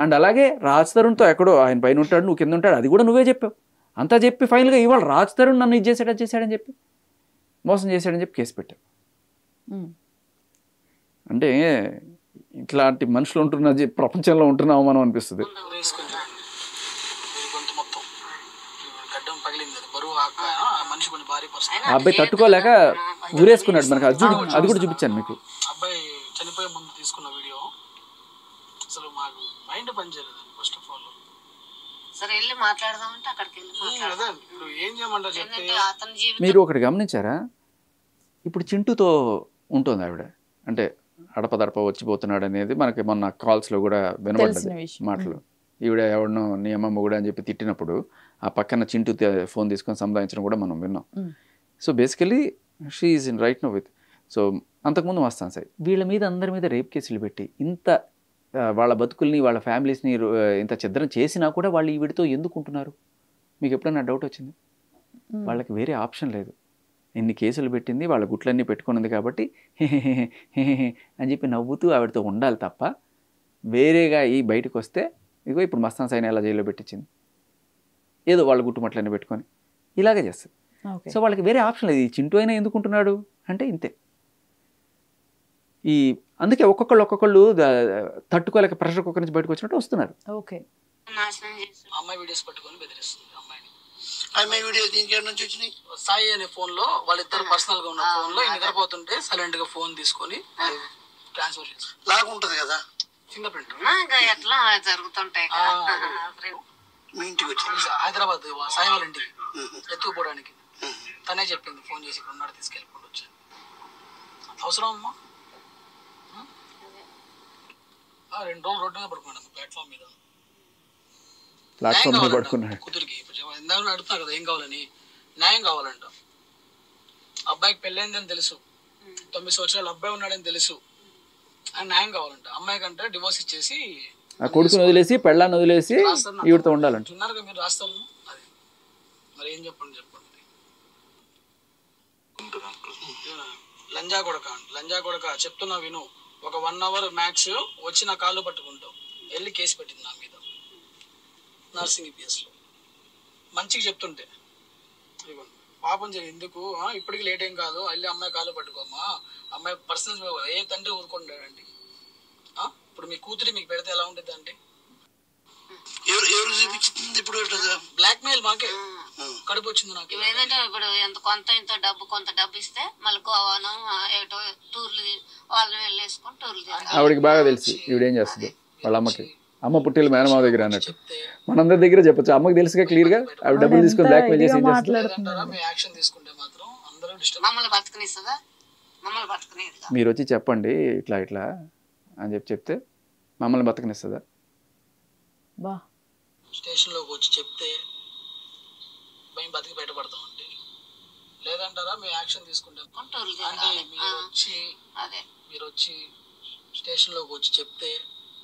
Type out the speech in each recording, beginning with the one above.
And అలాగే రాజ్ తరుణ్తో ఎక్కడో ఆయన పైన ఉంటాడు నువ్వు కింద ఉంటాడు అది కూడా నువ్వే చెప్పావు అంతా చెప్పి ఫైనల్గా ఇవాళ రాజ్ తరుణ్ నన్ను ఇది చేశాడు అది చేశాడని చెప్పి మోసం చేశాడని చెప్పి కేసు పెట్టావు ఉమ్. అంటే ఇట్లాంటి మనుషులు ఉంటున్న జీ- ప్రపంచంలో ఉంటున్నాము మనం అనిపిస్తుంది వేసుకుంటాడు వీడి గొంతు మొత్తం గడ్డం పగిలింది అది బరువు ఆక ఆ మనిషి కొంచెం భారీ పర్సన్ ఆ అబ్బాయి తట్టుకోలేక ఊరేసుకున్నాడు మనకు అది చూడు అది కూడా చూపించాను మీకు అబ్బాయి చనిపోయే ముందు తీసుకున్న వీడియో అసలు మాకు మైండ్ పనిచేయలేదు ఫస్ట్ ఆఫ్ ఆల్ సరే వెళ్ళి మాట్లాడదామంటే అక్కడికి వెళ్ళి అదే మాట్లాడదాం ఇప్పుడు ఏం చేయమంటారు చెప్తే ఎందుకంటే అతని జీవితం మీరు ఒకటి గమనించారా ఇప్పుడు చింటూతో ఉంటుంది ఆవిడ అంటే అడపదడప వచ్చిపోతున్నాడు అనేది మనకి మొన్న కాల్స్లో కూడా వినబడ్డది తెలిసిన విషయం. మాటలు ఈవిడ ఎవడనో నీ అమ్మమ్మ కూడా అని చెప్పి తిట్టినప్పుడు ఆ పక్కన చింటూ తే- ఫోన్ తీసుకొని సంపాదించడం కూడా మనం విన్నాం Mm. So basically she is in right no with so అంతకుముందు మస్తాన్ సాయి వీళ్ళ మీద అందరి మీద రేప్ కేసులు పెట్టి ఇంత ఆ, వాళ్ళ బతుకుల్ని వాళ్ళ ఫ్యామిలీస్ని రు- ఇంత ఛిద్రం చేసినా కూడా వాళ్ళు ఈ వీడితో ఎందుకు ఉంటున్నారు మీకు ఎప్పుడైనా డౌట్ వచ్చింది ఉమ్. వాళ్ళకి వేరే ఆప్షన్ లేదు ఎన్ని కేసులు పెట్టింది వాళ్ళ గుట్లన్నీ పెట్టుకున్నది కాబట్టి అని చెప్పి నవ్వుతూ ఆవిడతో ఉండాలి తప్ప వేరేగా ఈ బయటకు వస్తే ఇగో ఇప్పుడు మస్తాన్ సైన్ ఎలా జైల్లో పెట్టించింది ఏదో వాళ్ళ గుట్టుమట్లన్నీ పెట్టుకొని ఇలాగే చేస్తుంది ఓకే సో వాళ్ళకి వేరే ఆప్షన్ లేదు ఈ చింటూ అయినా ఎందుకు ఉంటున్నాడు అంటే ఇంతే ఈ అందుకే ఒక్కొక్కళ్ళు ఒక్కొక్కళ్ళు ద- తట్టుకోలేక ప్రెషర్ కుక్కర్ నుంచి బయటకు వచ్చినట్టు వస్తున్నారు ఓకే నాశనం చేసి అమ్మాయి వీడియోస్ పట్టుకొని బెదిరిస్తుంది అమ్మాయిని అమ్మాయి వీడియో దీనికి ఎక్కడి నుంచి వచ్చినాయి సాయి అనే ఫోన్ లో వాళ్ళిద్దరు పర్సనల్ గా ఉన్న ఫోన్ లో ఈ నిద్రపోతుంటే సైలెంట్ గా ఫోన్ తీసుకొని ట్రాన్స్ఫర్ చేస్తారు లాగా ఉంటది కదా ఫింగర్ ప్రింట్ ఇంకా ఎట్లా జరుగుతుంటాయి కదా ఫ్రెండ్ మీ ఇంటికి వచ్చి హైదరాబాద్ సాయి వాళ్ళ ఇంటికి ఎత్తుకుపోవడానికి తనే చెప్పింది ఫోన్ చేసి ఇక్కడ ఉన్నాడు తీసుకెళ్ళిపోండి వచ్చాను అవసరం అమ్మా ఉం? ఆ, రెండు రోజులు రోడ్డు మీద పడుకున్నాడు ప్లాట్ఫామ్ మీద ప్లాట్ఫామ్ మీద న్యాయం పడుకున్నాడు కావాలంట కూతురికి ఇప్పుడు చెప్ప- ఇందాక అడుగుతున్నా కదా ఏం కావాలని న్యాయం కావాలంట అబ్బాయికి పెళ్ళైందని తెలుసు తొమ్మిది సంవత్సరాలు అబ్బాయి ఉన్నాడని తెలుసు ఆయన న్యాయం కావాలంట అమ్మాయి కంటే డివోర్స్ ఇచ్చేసి ఆ కొడుకుని వదిలేసి పెళ్ళాన్ని వదిలేసి రాస్తారు ఈవిడతో ఉండాలంట ఉన్నారుగా మీరు రాస్తారు అది మరి ఏం చెప్పండి చెప్పండి లంజా కొడక లంజా కొడక చెప్తున్నా విను ఒక వన్ అవర్ మ్యాక్స్ వచ్చి నా కాళ్ళు పట్టుకుంటావు వెళ్ళి కేసు పెట్టింది నా మీద నర్సింగ్ ఈపీఎస్ లో మంచిగా చెప్తుంటే ఇదిగోండి. పాపం జరిగి ఎందుకు ఆ, ఇప్పటికి లేట్ ఏం కాదు వెళ్ళి అమ్మాయి కాళ్ళు పట్టుకోమ్మా అమ్మాయి పర్సనల్ ఏ తండ్రి ఊరుకుంటాడండి ఆ? ఇప్పుడు మీ కూతురి మీకు పెడితే ఎలా ఉంటుంది అండి ఎవరు ఎవరు చూపించింది ఇప్పుడు ఎట్లా? బ్లాక్ మెయిల్ మాకే కడుపు వచ్చింది నాకు ఇవి ఏంటంటే ఇప్పుడు ఎంత కొంత ఇంత డబ్బు కొంత డబ్బు ఇస్తే మళ్ళీ గోవాను ఆ, ఏటో టూర్లు వాళ్ళని వెళ్ళేసుకొని టూర్లు తిరిగి ఆవిడకి బాగా తెలుసు ఈవిడేం చేస్తుంది వాళ్ళ అమ్మకి అమ్మ పుట్టిల్లు మేనమావ దగ్గర అన్నట్టు చెప్తే మనందరి దగ్గర చెప్పొచ్చు అమ్మకి తెలుసుగా క్లియర్గా ఆవిడ డబ్బులు తీసుకొని బ్లాక్ మెయిల్ చేసి ఏం చేస్తుంది లేదంటారా మీ యాక్షన్ తీసుకుంటే మాత్రం అందరూ డిస్టర్బ్ మమ్మల్ని బతకనిస్తుందా మమ్మల్ని బతకనేదిగా మీరు వచ్చి చెప్పండి ఇట్లా ఇట్లా అని చెప్పి చెప్తే మమ్మల్ని బతకనిస్తుందా బా స్టేషన్ లోకి వచ్చి చెప్తే మేము బతికి బయటపడతామండి లేదంటారా మీ యాక్షన్ తీసుకుంటే టూర్లు అంటే తిరగాలి మీరు వచ్చి అదే మీరు వచ్చి స్టేషన్ లోకి వచ్చి చెప్తే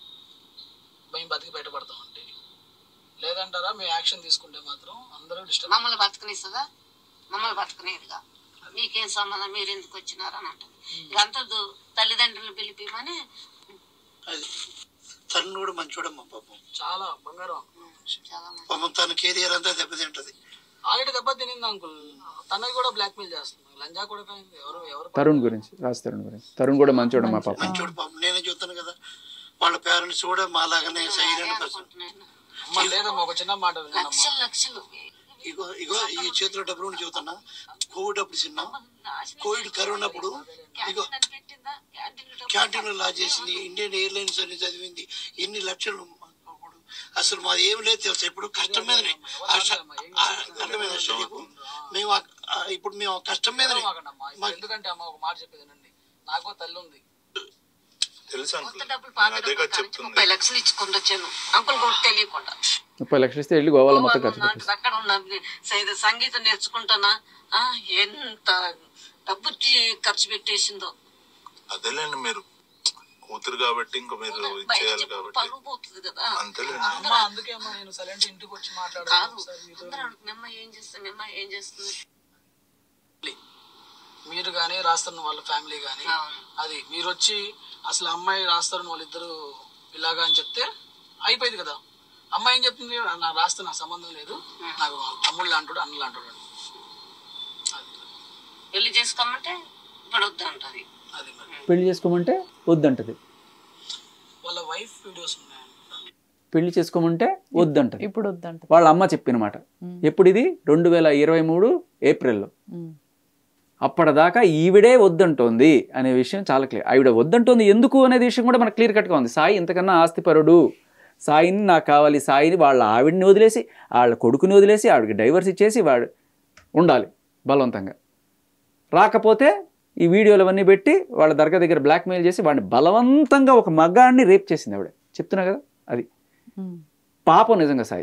మేము బతికి బయటపడతామండి లేదంటారా మీ యాక్షన్ తీసుకుంటే మాత్రం అందరూ డిస్టర్బ్ మమ్మల్ని బతకనిస్తుందా మమ్మల్ని బతకనేదిగా మీకేం సంబంధం మీరు ఎందుకు వచ్చినారని అంటది ఇదంతా దు- తల్లిదండ్రులు పిలిపిమని అది తను కూడా మంచోడమ్మా పాపం చాలా బంగారం చాలా మంది పాపం తన కెరియర్ అంతా దెబ్బతింటది ఆల్రెడీ దెబ్బ తినింది అంకుల్ తనకి కూడా బ్లాక్ మెయిల్ చేస్తుంది లంజా కూడా ఎవరు ఎవరు తరుణ్ గురించి రాజ్ తరుణ్ గురించి తరుణ్ కూడా మంచోడు మా పాప మంచోడు పాపం నేనే చూస్తాను కదా వాళ్ళ పేరెంట్స్ కూడా మాలాగానే సైలెంట్ పర్సన్ అనుకుంటున్నాను అమ్మ లేదమ్మా ఒక చిన్న మాట వినండి లక్షలు లక్షలు ఇగో ఇగో ఈ చేతిలో డబ్బులు ఉండి చెబుతున్నా కోవిడ్ అప్పుడు చిన్న కోవిడ్ కరోనా అప్పుడు ఇగో క్యాంటీన్ పెట్టిందా క్యాంటీన్ డబ్బు క్యాంటీన్ లా చేసింది ఇండియన్ ఎయిర్లైన్స్ అని చదివింది ఎన్ని లక్షలు అప్పుడు అసలు మాది ఏం లేదు తెలుసా ఇప్పుడు కష్టం మీదనే ఆ ష- ఆ అర్థమైందా షరీఫ్? మేము ఆ- ఆ ఇప్పుడు మేము ఆ కష్టం మీదనే మాకండమ్మా. ఇప్పుడు ఎందుకంటే అమ్మ ఒక మాట చెప్పేదేనండి నాకు తల్లి ఉంది తెలుసు కొత్త అంకుల్ డబ్బులు పాత అదే డబ్బులు కదా కానించి చెప్తుంది ముప్పై లక్షలు ఇచ్చుకుంటూ వచ్చాను అంకుల్ కూడా తెలియకుండా ముప్పై లక్షలు ఇస్తే వెళ్ళి గోవాలో మొత్తం ఖర్చు నాకు పెట్టేసి అక్కడ ఉన్న సైద సంగీతం నేర్చుకుంటానా ఆ, ఎంత డబ్బు తి- ఖర్చు పెట్టేసిందో అదేలేండి మీరు కూతురు కాబట్టి ఇంకా మీరు బయట ఇచ్చేయాలి చెప్పు కాబట్టి పరువు పోతుంది కదా అంతేలేండి అమ్మ అందుకే అమ్మ నేను సైలెంట్ ఇంటికి వచ్చి మాట్లాడాను కాదు ఒకసారి మీతో. అందరూ అడుగుతున్నారు, "మీ అమ్మ ఏం చేస్తుంది మీ అమ్మ ఏం చేస్తుంది మీరు కానీ రాస్తున్న వాళ్ళ ఫ్యామిలీ కానీ అవును. అది మీరు వచ్చి అసలు అమ్మాయి రాస్తారు వాళ్ళిద్దరు ఇలాగా అని చెప్తే అయిపోయింది కదా అమ్మాయి ఏం చెప్తుంది నా రాస్తే నాకు సంబంధం లేదు నాకు తమ్ముళ్ళు అంటాడు అన్నలు అంటాడు అని. అది పెళ్లి చేసుకోమంటే ఇప్పుడు వద్దంటది అది మరి పెళ్లి చేసుకోమంటే వద్దంటది వాళ్ళ వైఫ్ వీడియోస్ ఉన్నాయి పెళ్లి చేసుకోమంటే వద్దంటది ఇప్పుడు వద్దంట వాళ్ళ అమ్మ చెప్పిన మాట ఎప్పుడు ఇది రెండు వేల ఇరవై మూడు ఏప్రిల్లో ఉమ్. అప్పటిదాకా ఈవిడే వద్దంటోంది అనే విషయం చాలా క్లియర్ ఆవిడ వద్దంటోంది ఎందుకు అనేది విషయం కూడా మనకు క్లియర్ కట్గా ఉంది సాయి ఇంతకన్నా ఆస్తిపరుడు సాయిని నాకు కావాలి సాయిని వాళ్ళ ఆవిడని వదిలేసి వాళ్ళ కొడుకుని వదిలేసి ఆవిడకి డైవర్స్ ఇచ్చేసి వాడు ఉండాలి బలవంతంగా రాకపోతే ఈ వీడియోలు అవన్నీ పెట్టి వాళ్ళ దర్గా దగ్గర బ్లాక్మెయిల్ చేసి వాడిని బలవంతంగా ఒక మగాడిని రేప్ చేసింది ఆవిడ చెప్తున్నా కదా అది ఉమ్. పాపం నిజంగా సాయి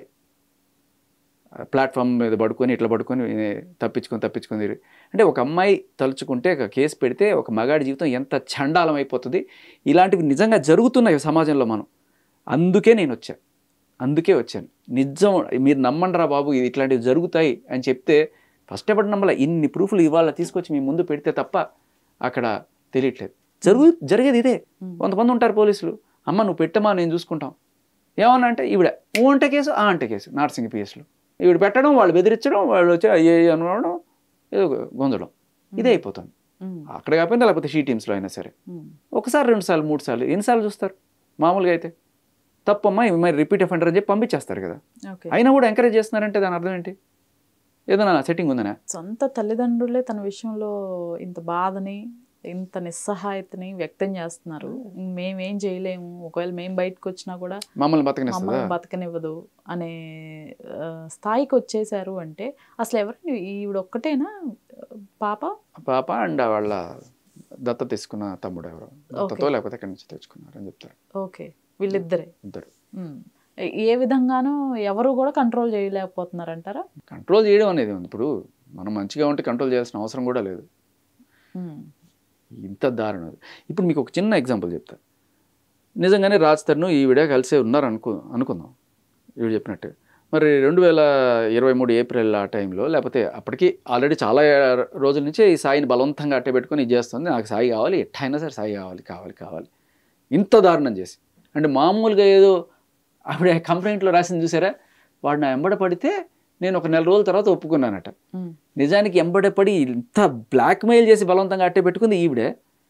ప్లాట్ఫామ్ మీద పడుకొని ఇట్లా పడుకొని ఏ, తప్పించుకొని తప్పించుకొని తిరిగి. అంటే ఒక అమ్మాయి తలుచుకుంటే ఒక కేసు పెడితే ఒక మగాడి జీవితం ఎంత చండాలం అయిపోతుంది ఇలాంటివి నిజంగా జరుగుతున్నాయి సమాజంలో మనం అందుకే నేను వచ్చాను అందుకే వచ్చాను నిజం మీరు నమ్మండిరా బాబు ఇది ఇట్లాంటివి జరుగుతాయి అని చెప్తే ఫస్ట్ ఎప్పుడు నమ్మల ఇన్ని ప్రూఫ్లు ఇవాళ తీసుకొచ్చి మీ ముందు పెడితే తప్ప అక్కడ తెలియట్లేదు జరుగు జరిగేది ఇదే కొంతమంది ఉంటారు పోలీసులు అమ్మ నువ్వు పెట్టమా నేను చూసుకుంటాం ఏమన్నా అంటే ఈవిడ ఊ అంటే కేసు ఆ అంటే కేసు నార్సింగ్ పిఎస్లో ఈవిడ పెట్టడం వాళ్ళు బెదిరించడం వాళ్ళు వచ్చి అయ్యే అనడం ఏదో గొంజడం ఇదే అయిపోతుంది ఉమ్. అక్కడ కాకపోయినా లేకపోతే షీ టీమ్స్లో అయినా సరే ఉమ్. ఒకసారి రెండు సార్లు మూడు సార్లు ఎన్నిసార్లు చూస్తారు మామూలుగా అయితే తప్పమ్మా ఇవి మరి రిపీట్ అఫెండర్ అని చెప్పి పంపించేస్తారు కదా ఓకే అయినా కూడా ఎంకరేజ్ చేస్తున్నారంటే దాని అర్థం ఏంటి ఏదైనా సెట్టింగ్ ఉందనా సొంత తల్లిదండ్రులే తన విషయంలో ఇంత బాధని ఇంత నిస్సహాయతని వ్యక్తం చేస్తున్నారు మేమేం చేయలేము ఒకవేళ మేము బయటకు వచ్చినా కూడా మమ్మల్ని బతకనిస్తుందా మమ్మల్ని బతకనివ్వదు అనే ఆ, స్థాయికి వచ్చేసారు అంటే అసలు ఎవరు ఈవిడ ఒక్కటేనా పాప పాప అండ్ వాళ్ళ దత్త తీసుకున్న తమ్ముడు ఎవరు దత్తతో లేకపోతే ఎక్కడి నుంచి తెచ్చుకున్నారు అని చెప్తారు ఓకే వీళ్ళిద్దరే ఇద్దరు ఉమ్. ఏ- ఏ విధంగానూ ఎవరు కూడా కంట్రోల్ చేయలేకపోతున్నారంటారా కంట్రోల్ చేయడం అనేది ఉంది ఇప్పుడు మనం మంచిగా ఉంటే కంట్రోల్ చేయాల్సిన అవసరం కూడా లేదు ఉమ్. ఇంత దారుణం అది. ఇప్పుడు మీకు ఒక చిన్న ఎగ్జాంపుల్ చెప్తా నిజంగానే రాజ్ తరుణ్ ఈవిడ కలిసే ఉన్నారు అనుకు అనుకుందాం ఈవిడ చెప్పినట్టు మరి రెండు వేల ఇరవై మూడు ఏప్రిల్ ఆ టైంలో లేకపోతే అప్పటికి ఆల్రెడీ చాలా రోజుల నుంచి ఈ సాయిని బలవంతంగా అట్టే పెట్టుకొని ఇది చేస్తుంది నాకు సాయి కావాలి ఎట్టయినా సరే సాయి కావాలి కావాలి కావాలి ఇంత దారుణం చేసి అంటే మామూలుగా ఏదో ఆవిడ కంప్లైంట్లో రాసింది చూసారా వాడు నా ఎంబడ పడితే నేను ఒక నెల రోజుల తర్వాత ఒప్పుకున్నానట ఉమ్. నిజానికి ఎంబడపడి ఇంత బ్లాక్మెయిల్ చేసి బలవంతంగా అట్టే పెట్టుకుంది ఈవిడే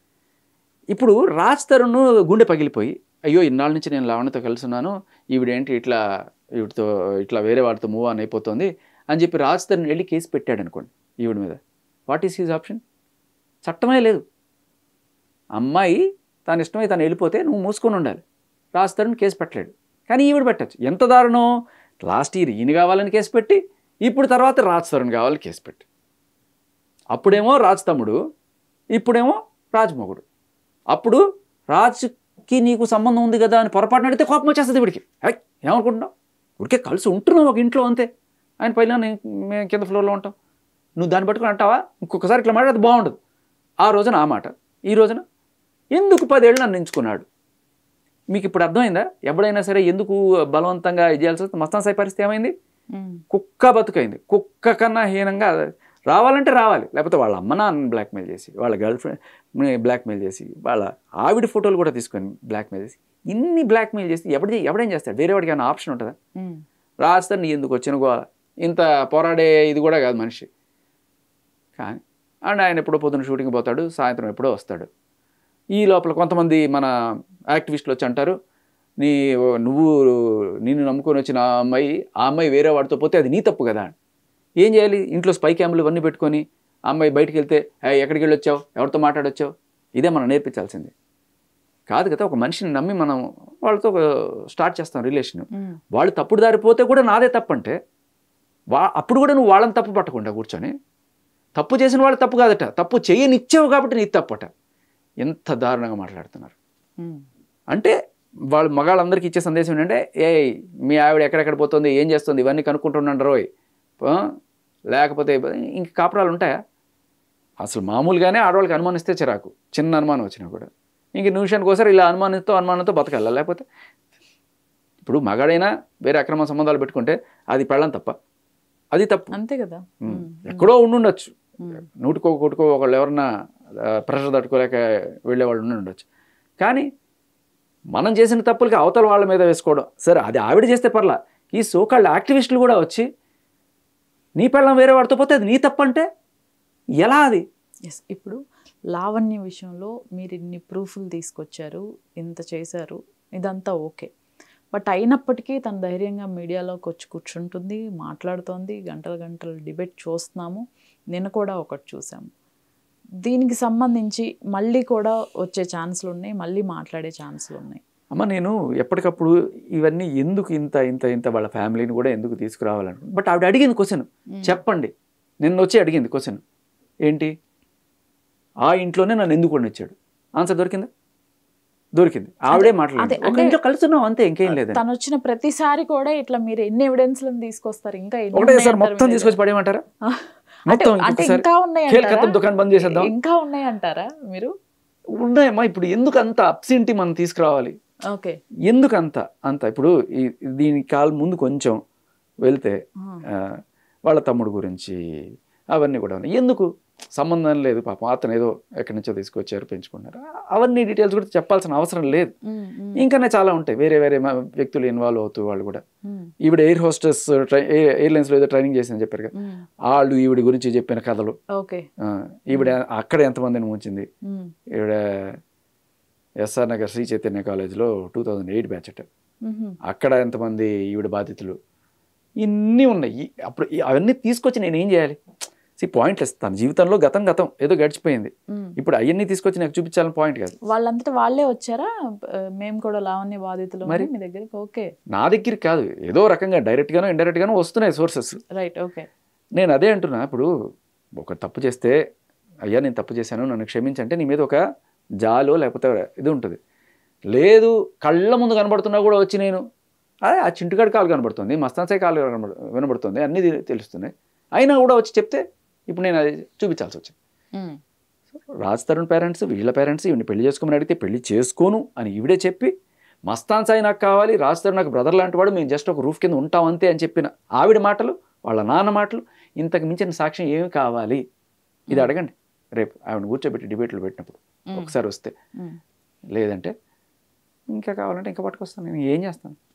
ఇప్పుడు రాజ్ తరుణ్ గుండె పగిలిపోయి అయ్యో ఇన్నాళ్ళ నుంచి నేను లావణ్యతో కలుసున్నాను ఈవిడేంటి ఇట్లా ఈవిడతో ఇట్లా వేరే వాడితో మూవ్ ఆన్ అయిపోతుంది అని చెప్పి రాజ్ తరుణ్ వెళ్ళి కేసు పెట్టాడు అనుకోండి ఈవిడ మీద వాట్ ఈస్ హీజ్ ఆప్షన్ చట్టమే లేదు అమ్మాయి తన ఇష్టమై తను వెళ్ళిపోతే నువ్వు మూసుకొని ఉండాలి రాజ్ తరుణ్ కేసు పెట్టలేడు కానీ ఈవిడ పెట్టచ్చు ఎంత దారుణం లాస్ట్ ఇయర్ ఈయన కావాలని కేసు పెట్టి ఇప్పుడు తర్వాత రాజ్ తరుణ్ కావాలని కేసు పెట్టి అప్పుడేమో రాజ్ తమ్ముడు ఇప్పుడేమో రాజ్ మొగుడు అప్పుడు రాజ్కి నీకు సంబంధం ఉంది కదా అని పొరపాటున అడిగితే కోపం వచ్చేస్తుంది వీడికి అయ్ ఏమనుకుంటున్నావు ఉడికే కలిసి ఉంటున్నావు ఒక ఇంట్లో అంతే ఆయన పైన నేను మేము కింద ఫ్లోర్లో ఉంటాం నువ్వు దాన్ని పట్టుకుని అంటావా ఇంకొకసారి ఇట్లా మాట్లాడితే బాగుండదు ఆ రోజున ఆ మాట ఈ రోజున ఎందుకు పదేళ్ళు నన్ను ఎంచుకున్నాడు మీకు ఇప్పుడు అర్థమైందా ఎవడైనా సరే ఎందుకు బలవంతంగా ఇది చేయాల్సి వస్తుంది మస్తాన్ సాయి పరిస్థితి ఏమైంది ఉమ్. కుక్క బతుకైంది కుక్క కన్నా హీనంగా రావాలంటే రావాలి లేకపోతే వాళ్ళ అమ్మ నాన్న బ్లాక్మెయిల్ చేసి వాళ్ళ గర్ల్ ఫ్రెండ్ బ్లాక్మెయిల్ చేసి వాళ్ళ ఆవిడ ఫోటోలు కూడా తీసుకొని బ్లాక్మెయిల్ చేసి ఇన్ని బ్లాక్మెయిల్ చేసి ఎవడి ఎవడేం చేస్తాడు వేరే వాడికి ఏమైనా ఆప్షన్ ఉంటుందా ఉమ్. రాస్తాను నీ ఎందుకు వచ్చిన గోల ఇంత పోరాడే ఇది కూడా కాదు మనిషి కానీ అండ్ ఆయన ఎప్పుడో పొద్దున్న షూటింగ్ పోతాడు సాయంత్రం ఎప్పుడో వస్తాడు ఈ లోపల కొంతమంది మన యాక్టివిస్టులు వచ్చి అంటారు నీ నువ్వు నిన్ను నమ్ముకొని వచ్చిన ఆ అమ్మాయి ఆ అమ్మాయి వేరే వాడితో పోతే అది నీ తప్పు కదా అని. ఏం చేయాలి ఇంట్లో స్పై క్యామ్లు ఇవన్నీ పెట్టుకొని ఆ అమ్మాయి బయటికి వెళ్తే "ఏయ్, ఎక్కడికి వెళ్ళి వచ్చావు ఎవరితో మాట్లాడొచ్చావు ఇదే మనం నేర్పించాల్సింది కాదు కదా ఒక మనిషిని నమ్మి మనం వాళ్ళతో స్టార్ట్ చేస్తాం రిలేషన్ ఉమ్. వాళ్ళు తప్పుడు దారిపోతే కూడా నాదే తప్పు అంటే వా అప్పుడు కూడా నువ్వు వాళ్ళని తప్పు పట్టకుండా కూర్చొని తప్పు చేసిన వాళ్ళు తప్పు కాదట తప్పు చేయనిచ్చావు కాబట్టి నీ తప్పట ఎంత దారుణంగా మాట్లాడుతున్నారు ఉమ్. అంటే వాళ్ళు మగాళ్ళందరికీ ఇచ్చే సందేశం ఏంటంటే ఏ మీ ఆవిడ ఎక్కడెక్కడ పోతుంది ఏం చేస్తుంది ఇవన్నీ కనుక్కుంటున్నాడు రోయ్ ఆ? లేకపోతే ఇంక కాపురాలు ఉంటాయా అసలు మామూలుగానే ఆడవాళ్ళకి అనుమానిస్తే చిరాకు చిన్న అనుమానం వచ్చినా కూడా ఇంక నిమిషానికి ఒకసారి ఇలా అనుమానిస్తూ అనుమానంతో బతకాల లేకపోతే ఇప్పుడు మగాడైనా వేరే అక్రమ సంబంధాలు పెట్టుకుంటే అది పెళ్ళం తప్ప అది తప్పు అంతే కదా ఉమ్. ఉమ్. ఎక్కడో ఉండుండొచ్చు ఉమ్. నూటికో కొట్టుకో ఒకళ్ళు ఎవరన్నా ప్రెషర్ తట్టుకోలేక వెళ్ళేవాళ్ళు ఉండి ఉండొచ్చు కానీ మనం చేసిన తప్పులకి అవతల వాళ్ళ మీద వేసుకోవడం సరే అది ఆవిడ చేస్తే పర్లా ఈ సోకాళ్ళ యాక్టివిస్టులు కూడా వచ్చి నీ పెళ్ళం వేరే వాడితో పోతే అది నీ తప్పు అంటే ఎలా అది ఎస్ ఇప్పుడు లావణ్య విషయంలో మీరు ఇన్ని ప్రూఫ్లు తీసుకొచ్చారు ఇంత చేశారు ఇదంతా ఓకే బట్ అయినప్పటికీ తను ధైర్యంగా మీడియాలోకి వచ్చి కూర్చుంటుంది మాట్లాడుతోంది గంటల గంటలు డిబేట్ చూస్తున్నాము నిన్న కూడా ఒకటి చూసాము దీనికి సంబంధించి మళ్ళీ కూడా వచ్చే ఛాన్సులు ఉన్నాయి మళ్ళీ మాట్లాడే ఛాన్సులు ఉన్నాయి అమ్మ నేను ఎప్పటికప్పుడు ఇవన్నీ ఎందుకు ఇంత ఇంత ఇంత వాళ్ళ ఫ్యామిలీని కూడా ఎందుకు తీసుకురావాలను బట్ ఆవిడ అడిగింది క్వశ్చన్ చెప్పండి నిన్న వచ్చి అడిగింది క్వశ్చన్ ఏంటి ఆ ఇంట్లోనే నన్ను ఎందుకు వచ్చాడు ఆన్సర్ దొరికిందా దొరికింది ఆవిడే అదే, మాట్లాడింది ఒక అంటే- ఇంట్లో కలుస్తున్నాం అంతే ఇంకేం లేదు తను వచ్చిన ప్రతిసారి కూడా ఇట్లా మీరు ఎన్ని ఎవిడెన్స్లను తీసుకొస్తారు ఇంకా ఎన్ని ఒకటే సార్ ఉన్నాయంటారు మొత్తం మీరు? తీసుకొచ్చి పడేయమంటారా అంటే మొత్తం అంటే ఇంకొకసారి ఇంకా ఉన్నాయి ఖేల్ ఖతం దుకాణం బంద్ చేసేద్దాం ఇంకా ఉన్నాయి అంటారా మీరు ఉన్నాయమ్మా ఇప్పుడు ఎందుకు అంత అప్సింటి మనం తీసుకురావాలి ఓకే ఎందుకు అంత అంత ఇప్పుడు ఈ దీని కాల్ ముందు కొంచెం వెళ్తే ఆ, వాళ్ళ తమ్ముడు గురించి అవన్నీ కూడా ఉన్నాయి ఎందుకు సంబంధం లేదు పాపం అతను ఏదో ఎక్కడి నుంచో తీసుకొచ్చారు పెంచుకున్నారు అవన్నీ డీటెయిల్స్ కూడా చెప్పాల్సిన అవసరం లేదు ఇంకనే చాలా ఉంటాయి వేరే వేరే మ- వ్యక్తులు ఇన్వాల్వ్ అవుతూ వాళ్ళు కూడా ఈవిడ ఎయిర్ హోస్టెస్ ఎయిర్లైన్స్లో ఏదో ట్రైనింగ్ చేసిందని చెప్పారు కదా వాళ్ళు ఈవిడ గురించి చెప్పిన కథలు ఓకే ఆ, ఈవిడ అక్కడ ఎంతమందిని ముంచింది ఈవిడ ఎస్ఆర్ నగర్ శ్రీ చైతన్య కాలేజ్లో టూ థౌజండ్ ఎయిట్ బ్యాచ్ అట అక్కడ ఎంతమంది ఈవిడ బాధితులు ఇన్ని ఉన్నాయి ఈ- అప్పుడు ఈ- అవన్నీ తీసుకొచ్చి నేను ఏం చేయాలి సి పాయింట్లెస్ తన జీవితంలో గతం గతం ఏదో గడిచిపోయింది ఇప్పుడు అవన్నీ తీసుకొచ్చి నాకు చూపించాలని పాయింట్ కాదు వాళ్ళంతటా వాళ్ళే వచ్చారా ఆ, మేము కూడా లావణ్య బాధితులు మరి? మీ దగ్గరికి ఓకే నా దగ్గరికి కాదు ఏదో రకంగా డైరెక్ట్గానో ఇండైరెక్ట్గానో వస్తున్నాయి సోర్సెస్ రైట్ ఓకే నేను అదే అంటున్నా ఇప్పుడు ఒక తప్పు చేస్తే అయ్యా నేను తప్పు చేశాను నన్ను క్షమించంటే నీ మీద ఒక జాలో లేకపోతే ఇది ఉంటుంది లేదు కళ్ళ ముందు కనబడుతున్నా కూడా వచ్చి నేను అదే ఆ చింటుగాడి కాలు కనబడుతుంది మస్తాన్సాయి కాలు కనబడు వినబడుతుంది అన్నీ తె- తెలుస్తున్నాయి అయినా కూడా వచ్చి చెప్తే ఇప్పుడు నేను అది చూపించాల్సి వచ్చింది రాజ్ తరుణ్ పేరెంట్స్ వీళ్ళ పేరెంట్స్ ఈవిని పెళ్లి చేసుకోమని అడిగితే పెళ్లి చేసుకోను అని ఈవిడే చెప్పి మస్తాన్ సాయి నాకు కావాలి రాజ్ తరుణ్ నాకు బ్రదర్ లాంటి వాడు మేము జస్ట్ ఒక రూఫ్ కింద ఉంటాం అంతే అని చెప్పిన ఆవిడ మాటలు వాళ్ళ నాన్న మాటలు ఇంతకు మించిన సాక్ష్యం ఏమి కావాలి ఇది అడగండి రేపు ఆవిడ కూర్చోబెట్టి డిబేట్లు పెట్టినప్పుడు ఒకసారి వస్తే లేదంటే ఇంకా కావాలంటే ఇంకా పట్టుకొస్తాను నేను ఏం చేస్తాను